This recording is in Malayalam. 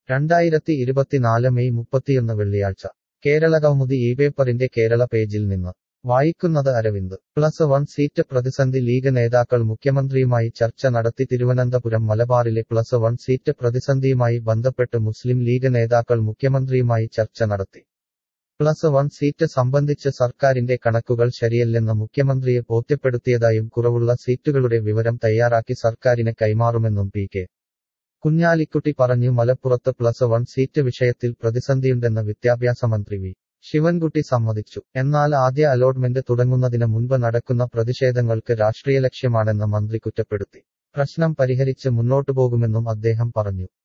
രണ്ടായിരത്തി ഇരുപത്തിനാല് മെയ് മുപ്പത്തിയൊന്ന് വെള്ളിയാഴ്ച കേരള കൗമുദി ഈ പേപ്പറിന്റെ കേരള പേജിൽ നിന്ന് വായിക്കുന്നത് അരവിന്ദ് പ്ലസ് വൺ സീറ്റ് പ്രതിസന്ധി ലീഗ് നേതാക്കൾ മുഖ്യമന്ത്രിയുമായി ചർച്ച നടത്തി തിരുവനന്തപുരം മലബാറിലെ പ്ലസ് വൺ സീറ്റ് പ്രതിസന്ധിയുമായി ബന്ധപ്പെട്ട് മുസ്ലിം ലീഗ് നേതാക്കൾ മുഖ്യമന്ത്രിയുമായി ചർച്ച നടത്തി പ്ലസ് വൺ സീറ്റ് സംബന്ധിച്ച് സർക്കാരിന്റെ കണക്കുകൾ ശരിയല്ലെന്ന് മുഖ്യമന്ത്രിയെ ബോധ്യപ്പെടുത്തിയതായും കുറവുള്ള സീറ്റുകളുടെ വിവരം തയ്യാറാക്കി സർക്കാരിന് കൈമാറുമെന്നും പി കെ കുഞ്ഞാലിക്കുട്ടി പറഞ്ഞു മലപ്പുറത്ത് പ്ലസ് വൺ സീറ്റ് വിഷയത്തിൽ പ്രതിസന്ധിയുണ്ടെന്ന് വിദ്യാഭ്യാസ മന്ത്രി വി ശിവൻകുട്ടി സമ്മതിച്ചു എന്നാൽ ആദ്യ അലോട്ട്മെന്റ് തുടങ്ങുന്നതിന് മുൻപ് നടക്കുന്ന പ്രതിഷേധങ്ങൾക്ക് രാഷ്ട്രീയ ലക്ഷ്യമാണെന്ന് മന്ത്രി കുറ്റപ്പെടുത്തി പ്രശ്നം പരിഹരിച്ച് മുന്നോട്ടു പോകുമെന്നും അദ്ദേഹം പറഞ്ഞു